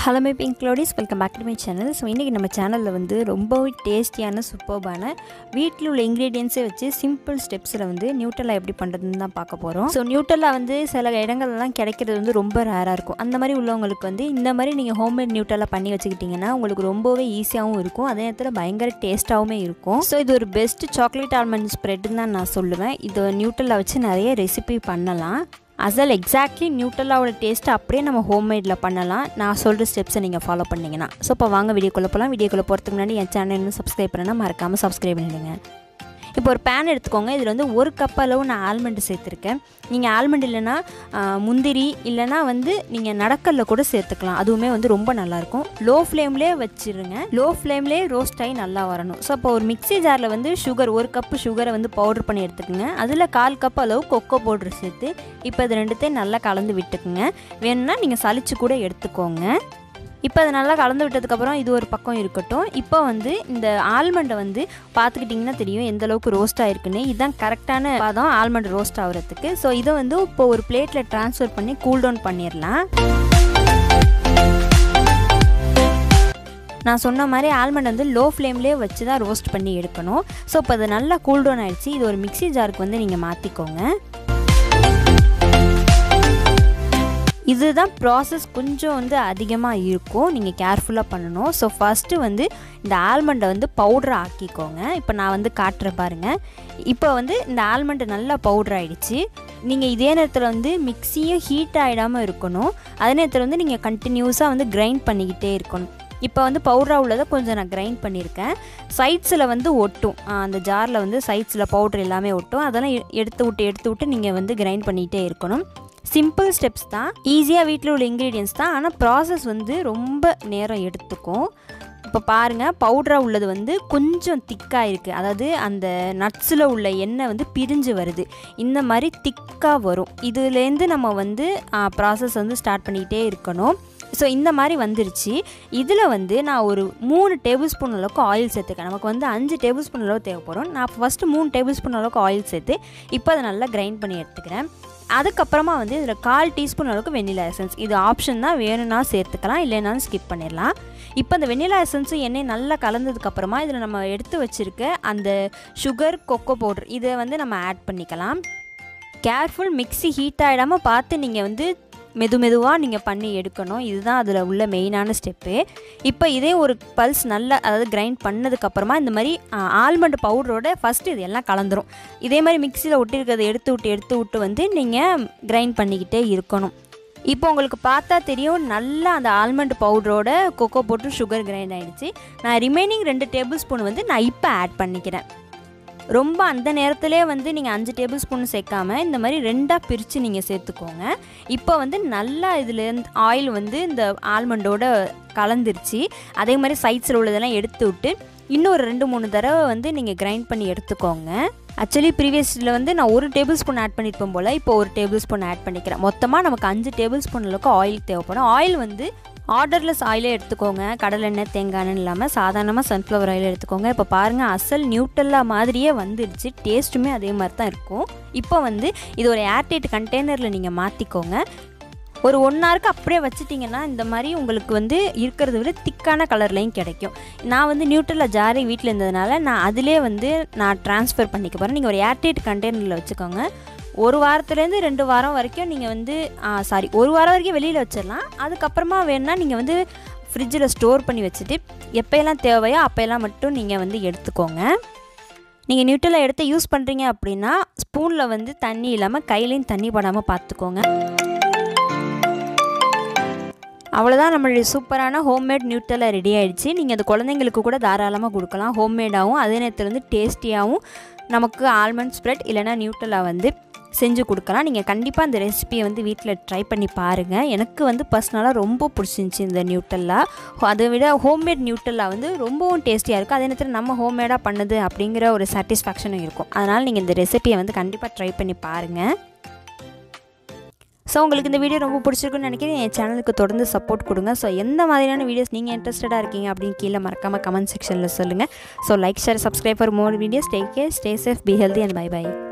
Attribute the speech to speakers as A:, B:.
A: hello my pink clothes welcome back to my channel so இன்றைக்கி நம்ம சேனலில் வந்து ரொம்பவே டேஸ்டியான சூப்பர்பான வீட்டில் உள்ள இன்க்ரீடியன்ஸை வச்சு சிம்பிள் ஸ்டெப்ஸில் வந்து நியூட்டலா எப்படி பண்ணுறதுன்னு தான் பார்க்க போகிறோம் ஸோ நியூட்டலா வந்து சில இடங்கள்லாம் கிடைக்கிறது வந்து ரொம்ப ரேராக இருக்கும் அந்த மாதிரி உள்ளவங்களுக்கு வந்து இந்த மாதிரி நீங்கள் ஹோம்மேட் நியூட்டலா பண்ணி வச்சுக்கிட்டிங்கன்னா உங்களுக்கு ரொம்பவே ஈஸியாகவும் இருக்கும் அதே நேரத்தில் பயங்கர டேஸ்ட்டாகவும் இருக்கும் ஸோ இது ஒரு பெஸ்ட் சாக்லேட் ஆல்மண்ட் ஸ்ப்ரெட்டுன்னு தான் நான் சொல்லுவேன் இது நியூட்டலா வச்சு நிறைய ரெசிபி பண்ணலாம் அசல் எக்ஸாக்ட்லி நியூட்டலாவோட டேஸ்ட்டு அப்படியே நம்ம ஹோம்மேடில் பண்ணலாம் நான் சொல்கிற ஸ்டெப்ஸை நீங்கள் ஃபாலோ பண்ணிங்கன்னா ஸோ இப்போ வாங்க வீடியோக்குள்ளே போகலாம் வீடியோக்குள்ளே போகிறதுக்கு முன்னாடி என் சேனல் இன்னும் சப்ஸ்கிரைப் பண்ணால் மறக்காமல் சப்ஸ்கிரைப் பண்ணிடுங்க இப்போ ஒரு பேன் எடுத்துக்கோங்க இதில் வந்து ஒரு கப் அளவு நான் ஆல்மண்ட் சேர்த்துருக்கேன் நீங்கள் ஆல்மண்ட் இல்லைன்னா முந்திரி இல்லைன்னா வந்து நீங்கள் நடக்கல்ல கூட சேர்த்துக்கலாம் அதுவுமே வந்து ரொம்ப நல்லாயிருக்கும் லோ ஃப்ளேம்லேயே வச்சுருங்க லோ ஃப்ளேம்லேயே ரோஸ்ட் ஆகி நல்லா வரணும் ஸோ இப்போ ஒரு மிக்ஸி ஜாரில் வந்து சுகர் ஒரு கப்பு சுகரை வந்து பவுட்ரு பண்ணி எடுத்துக்கோங்க அதில் கால் கப் அளவு கொக்கோ பவுட்ரு சேர்த்து இப்போ இது ரெண்டுத்தையும் நல்லா கலந்து விட்டுக்குங்க வேணும்னா நீங்கள் சளிச்சு கூட எடுத்துக்கோங்க இப்போ அதை நல்லா கலந்து விட்டதுக்கப்புறம் இது ஒரு பக்கம் இருக்கட்டும் இப்போ வந்து இந்த ஆல்மண்டை வந்து பார்த்துக்கிட்டிங்கன்னா தெரியும் எந்த அளவுக்கு ரோஸ்ட் ஆகிருக்குன்னு இதுதான் கரெக்டான பாதம் ஆல்மண்ட் ரோஸ்ட் ஆகிறதுக்கு ஸோ இதை வந்து இப்போ ஒரு பிளேட்டில் ட்ரான்ஸ்ஃபர் பண்ணி கூல் டவுன் பண்ணிடலாம் நான் சொன்ன மாதிரி ஆல்மண்ட் வந்து லோ ஃப்ளேம்லேயே வச்சு தான் ரோஸ்ட் பண்ணி எடுக்கணும் ஸோ இப்போ அது நல்லா கூல் டவுன் ஆகிடுச்சு இது ஒரு மிக்ஸி ஜாருக்கு வந்து நீங்கள் மாற்றிக்கோங்க இதுதான் ப்ராசஸ் கொஞ்சம் வந்து அதிகமாக இருக்கும் நீங்கள் கேர்ஃபுல்லாக பண்ணணும் ஸோ ஃபஸ்ட்டு வந்து இந்த ஆல்மண்டை வந்து பவுட்ரு ஆக்கிக்கோங்க இப்போ நான் வந்து காட்டுறேன் பாருங்கள் இப்போ வந்து இந்த ஆல்மண்டு நல்லா பவுட்ரு ஆகிடுச்சு நீங்கள் இதே நேரத்தில் வந்து மிக்சியும் ஹீட் ஆகிடாமல் இருக்கணும் அதே நேரத்தில் வந்து நீங்கள் கண்டினியூஸாக வந்து கிரைண்ட் பண்ணிக்கிட்டே இருக்கணும் இப்போ வந்து பவுடராக உள்ளதை கொஞ்சம் நான் கிரைண்ட் பண்ணியிருக்கேன் சைட்ஸில் வந்து ஒட்டும் அந்த ஜாரில் வந்து சைட்ஸில் பவுட்ரு எல்லாமே ஒட்டும் அதெல்லாம் எடுத்து விட்டு எடுத்து விட்டு நீங்கள் வந்து கிரைண்ட் பண்ணிகிட்டே இருக்கணும் சிம்பிள் ஸ்டெப்ஸ் தான் ஈஸியாக வீட்டில் உள்ள இன்க்ரீடியன்ஸ் தான் ஆனால் ப்ராசஸ் வந்து ரொம்ப நேரம் எடுத்துக்கும் இப்போ பாருங்கள் பவுடராக உள்ளது வந்து கொஞ்சம் திக்காக இருக்குது அதாவது அந்த நட்ஸில் உள்ள எண்ணெய் வந்து பிரிஞ்சு வருது இந்த மாதிரி திக்காக வரும் இதுலேருந்து நம்ம வந்து ப்ராசஸ் வந்து ஸ்டார்ட் பண்ணிக்கிட்டே இருக்கணும் ஸோ இந்த மாதிரி வந்துருச்சு இதில் வந்து நான் ஒரு மூணு டேபிள் ஸ்பூன் அளவுக்கு ஆயில் சேர்த்துக்கேன் நமக்கு வந்து அஞ்சு டேபிள் ஸ்பூன் அளவு தேவைப்படும் நான் ஃபஸ்ட்டு மூணு டேபிள் ஸ்பூன் அளவுக்கு ஆயில் சேர்த்து இப்போ அதை நல்லா கிரைண்ட் பண்ணி எடுத்துக்கிறேன் அதுக்கப்புறமா வந்து இதில் கால் டீஸ்பூன் அளவுக்கு வெண்ணிலா எசன்ஸ் இது ஆப்ஷன் தான் வேணும்னா சேர்த்துக்கலாம் இல்லைனாலும் ஸ்கிப் பண்ணிடலாம் இப்போ அந்த வெண்ணிலா எசன்ஸும் எண்ணெய் நல்லா கலந்ததுக்கப்புறமா இதில் நம்ம எடுத்து வச்சுருக்க அந்த சுகர் கொக்கோ பவுடர் இதை வந்து நம்ம ஆட் பண்ணிக்கலாம் கேர்ஃபுல் மிக்ஸி ஹீட் ஆகிடாமல் பார்த்து நீங்கள் வந்து மெது மெதுவாக நீங்கள் பண்ணி எடுக்கணும் இதுதான் அதில் உள்ள மெயினான ஸ்டெப்பு இப்போ இதே ஒரு பல்ஸ் நல்லா அதாவது கிரைண்ட் பண்ணதுக்கப்புறமா இந்த மாதிரி ஆல்மண்ட் பவுடரோட ஃபஸ்ட்டு இது எல்லாம் கலந்துரும் இதே மாதிரி மிக்சியில் ஒட்டியிருக்கிறத எடுத்து விட்டு எடுத்து விட்டு வந்து நீங்கள் கிரைண்ட் பண்ணிக்கிட்டே இருக்கணும் இப்போ உங்களுக்கு பார்த்தா தெரியும் நல்லா அந்த ஆல்மண்ட் பவுடரோட கொக்கோ போட்டு சுகர் கிரைண்ட் ஆகிடுச்சு நான் ரிமைனிங் ரெண்டு டேபிள் ஸ்பூன் வந்து நான் இப்போ ஆட் பண்ணிக்கிறேன் ரொம்ப அந்த நேரத்திலே வந்து நீங்கள் அஞ்சு டேபிள் ஸ்பூன் சேர்க்காம இந்த மாதிரி ரெண்டாக பிரித்து நீங்கள் சேர்த்துக்கோங்க இப்போ வந்து நல்லா இதுலேருந்து ஆயில் வந்து இந்த ஆல்மண்டோட கலந்துருச்சு அதே மாதிரி சைட்ஸில் உள்ளதெல்லாம் எடுத்து விட்டு இன்னொரு ரெண்டு மூணு தடவை வந்து நீங்கள் கிரைண்ட் பண்ணி எடுத்துக்கோங்க ஆக்சுவலி ப்ரீவியஸில் வந்து நான் ஒரு டேபிள் ஸ்பூன் ஆட் பண்ணியிருப்போம் போல் இப்போ ஒரு டேபிள் ஸ்பூன் ஆட் பண்ணிக்கிறேன் மொத்தமாக நமக்கு அஞ்சு டேபிள் ஸ்பூன் அளவுக்கு ஆயில் தேவைப்படும் ஆயில் வந்து ஆர்டர்லெஸ் ஆயிலே எடுத்துக்கோங்க கடலெண்ணெய் தேங்காய் எண்ணெய் இல்லாமல் சாதாரணமாக சன்ஃப்ளவர் ஆயில் எடுத்துக்கோங்க இப்போ பாருங்கள் அசல் நியூட்டல்லா மாதிரியே வந்துடுச்சு டேஸ்ட்டுமே அதே மாதிரி தான் இருக்கும் இப்போ வந்து இது ஒரு ஏர்டைட் கண்டெய்னரில் நீங்கள் மாற்றிக்கோங்க ஒரு ஒன் ஹவருக்கு அப்படியே வச்சுட்டிங்கன்னா இந்த மாதிரி உங்களுக்கு வந்து இருக்கிறத விட திக்கான கலர்லையும் கிடைக்கும் நான் வந்து நியூட்ரலா ஜாரி வீட்டில் இருந்ததுனால நான் அதிலே வந்து நான் ட்ரான்ஸ்ஃபர் பண்ணிக்க போகிறேன் நீங்கள் ஒரு ஏர்டைட் கண்டெய்னரில் வச்சுக்கோங்க ஒரு வாரத்துலேருந்து ரெண்டு வாரம் வரைக்கும் நீங்கள் வந்து சாரி ஒரு வாரம் வரைக்கும் வெளியில் வச்சிடலாம் அதுக்கப்புறமா வேணுன்னா நீங்கள் வந்து ஃப்ரிட்ஜில் ஸ்டோர் பண்ணி வச்சுட்டு எப்போயெல்லாம் தேவையோ அப்போயெல்லாம் மட்டும் நீங்கள் வந்து எடுத்துக்கோங்க நீங்கள் நியூட்ரலாக எடுத்து யூஸ் பண்ணுறீங்க அப்படின்னா ஸ்பூனில் வந்து தண்ணி இல்லாமல் கையிலையும் தண்ணி படாமல் பார்த்துக்கோங்க அவ்வளோதான் நம்மளுடைய சூப்பரான ஹோம்மேட் நியூட்டலா ரெடி ஆகிடுச்சு நீங்கள் அது குழந்தைங்களுக்கு கூட தாராளமாக கொடுக்கலாம் ஹோம்மேடாகவும் அதே நேரத்தில் வந்து டேஸ்டியாகவும் நமக்கு ஆல்மண்ட் ஸ்ப்ரெட் இல்லைனா நியூட்டலா வந்து செஞ்சு கொடுக்கலாம் நீங்கள் கண்டிப்பாக அந்த ரெசிபியை வந்து வீட்டில் ட்ரை பண்ணி பாருங்கள் எனக்கு வந்து பர்சனலாக ரொம்ப பிடிச்சிருந்துச்சி இந்த நியூட்டல்லா அதை விட ஹோம்மேட் நியூட்டல்லா வந்து ரொம்பவும் டேஸ்டியாக இருக்கும் அதே நேரத்தில் நம்ம ஹோம்மேடாக பண்ணுது அப்படிங்கிற ஒரு சாட்டிஸ்ஃபேக்ஷனும் இருக்கும் அதனால் நீங்கள் இந்த ரெசிபியை வந்து கண்டிப்பாக ட்ரை பண்ணி பாருங்கள் ஸோ உங்களுக்கு இந்த வீடியோ ரொம்ப பிடிச்சிருக்குன்னு நினைக்கிறேன் என் சேனலுக்கு தொடர்ந்து சப்போர்ட் கொடுங்க ஸோ எந்த மாதிரியான வீடியோஸ் நீங்கள் இன்ட்ரெஸ்டடாக இருக்கீங்க அப்படின்னு கீழே மறக்காமல் கமெண்ட் செக்ஷனில் சொல்லுங்கள் so like share subscribe for more videos take care stay safe be healthy and bye by